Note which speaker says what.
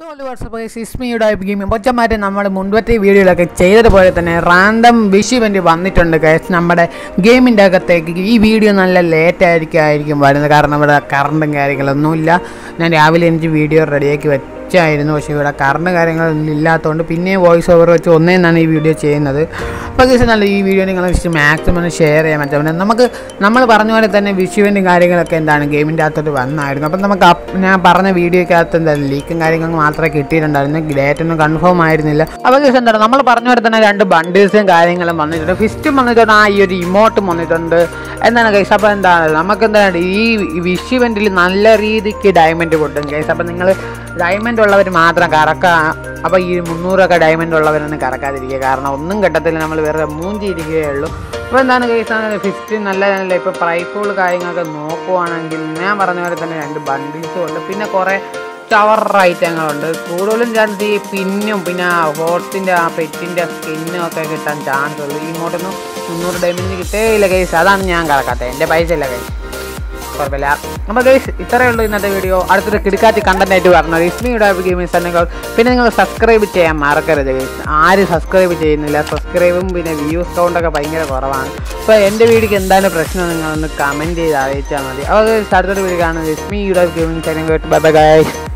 Speaker 1: so what's up സിസ്മിയുടെ gaming പൊച്ചന്മാരെ നമ്മൾ മുൻപത്തെ വീഡിയോയിലൊക്കെ ചെയ്തതുപോലെ തന്നെ റാൻഡം വിഷ് ഇവൻ്റ് വന്നിട്ടുണ്ട് ഗൈസ് നമ്മുടെ ഗെയിമിൻ്റെ അകത്തേക്ക് ഈ വീഡിയോ നല്ല ലേറ്റ് ആയിരിക്കും ആയിരിക്കും വരുന്നത് കാരണം ഇവിടെ കറണ്ടും കാര്യങ്ങളൊന്നുമില്ല ഞാൻ രാവിലെ എനിക്ക് വീഡിയോ റെഡിയാക്കി വെച്ചായിരുന്നു പക്ഷേ ഇവിടെ കറണ്ട് കാര്യങ്ങളൊന്നും ഇല്ലാത്തതുകൊണ്ട് പിന്നെ വോയിസ് ഓവർ വെച്ച് ഒന്നേന്നാണ് ഈ വീഡിയോ ചെയ്യുന്നത് അപ്പോൾ ഗൈസ് നല്ല ഈ വീഡിയോ നിങ്ങൾ മാക്സിമം ഷെയർ ചെയ്യാൻ പറ്റും നമുക്ക് നമ്മൾ പറഞ്ഞ പോലെ തന്നെ വിഷുവിൻ്റെ കാര്യങ്ങളൊക്കെ എന്താണ് ഗെയിമിൻ്റെ അകത്തോട്ട് വന്നായിരുന്നു അപ്പം നമുക്ക് അപ്പ് ഞാൻ പറഞ്ഞ വീഡിയോക്കകത്ത് എന്താ ലീക്കും കാര്യങ്ങളും മാത്രമേ കിട്ടിയിട്ടുണ്ടായിരുന്നു ഡേറ്റ് ഒന്നും കൺഫേം ആയിരുന്നില്ല അപ്പോൾ ഗൈസ് എന്താണ് നമ്മൾ പറഞ്ഞ പോലെ തന്നെ രണ്ട് ബണ്ടിൽസും കാര്യങ്ങളും വന്നിട്ടുണ്ട് ഫിസ്റ്റും വന്നിട്ടുണ്ട് ആ ഈ ഒരു ഇമോട്ടും വന്നിട്ടുണ്ട് എന്താണ് ഗൈസ് അപ്പോൾ എന്താണ് നമുക്ക് എന്താണ് ഈ വിഷ് ഇവൻറ്റിൽ നല്ല രീതിക്ക് ഡയമണ്ട് പൊട്ടും ഗൈസ് അപ്പോൾ നിങ്ങൾ ഡയമണ്ട് ഉള്ളവർ മാത്രം കറക്കുക അപ്പോൾ ഈ മുന്നൂറൊക്കെ ഡയമണ്ട് ഉള്ളവരൊന്നും കറക്കാതിരിക്കുക കാരണം ഒന്നും കിട്ടത്തില്ല നമ്മൾ വെറുതെ മൂഞ്ചിരിക്കുകയേ ഉള്ളൂ അപ്പോൾ എന്താണ് കേസാണ് ഫിഫ്റ്റി നല്ല നല്ല ഇപ്പോൾ പ്രൈഫുകൾ കാര്യങ്ങളൊക്കെ നോക്കുവാണെങ്കിൽ ഞാൻ പറഞ്ഞ പോലെ തന്നെ രണ്ട് ബണ്ടിൽസും ഉണ്ട് പിന്നെ കുറേ ചവർ ഐറ്റങ്ങളുണ്ട് കൂടുതലും ചാൻസ് ഈ പിന്നും പിന്നെ ഹോർസിൻ്റെ ആ പെറ്റിൻ്റെ സ്കിന്നും ഒക്കെ കിട്ടാൻ ചാൻസ് ഉള്ളൂ ഈ ഇങ്ങോട്ടൊന്നും മുന്നൂറ് ഡയമണ്ട് കിട്ടേയില്ല കേസ് അതാണ് ഞാൻ കറക്കാത്തത് എൻ്റെ പൈസ ഇല്ല കേസ് കുഴപ്പമില്ല അപ്പോൾ ഗൈസ് ഇത്രയേ ഉള്ളൂ ഇന്നത്തെ വീഡിയോ അടുത്തൊരു കിടക്കാത്തി കണ്ടന്റ് ആയിട്ട് പറഞ്ഞത് ഇസ്മിയുടെ ഗെയിമിംഗ് ചാനലുകൾ പിന്നെ നിങ്ങൾ സബ്സ്ക്രൈബ് ചെയ്യാൻ മറക്കരുത് ഗൈസ് ആരും സബ്സ്ക്രൈബ് ചെയ്യുന്നില്ല സബ്സ്ക്രൈബും പിന്നെ വ്യൂസ് കൗണ്ടൊക്കെ ഭയങ്കര കുറവാണ് അപ്പോൾ എൻ്റെ വീഡിയോക്ക് എന്താണ് പ്രശ്നം നിങ്ങളൊന്ന് കമൻറ്റ് ചെയ്ത് അറിയിച്ചാൽ മതി അപ്പോൾ ഗൈസ് അടുത്തൊരു വീഡിയോ കാണുന്നത് ഇസ്മിയുടെ gaming channel bye bye guys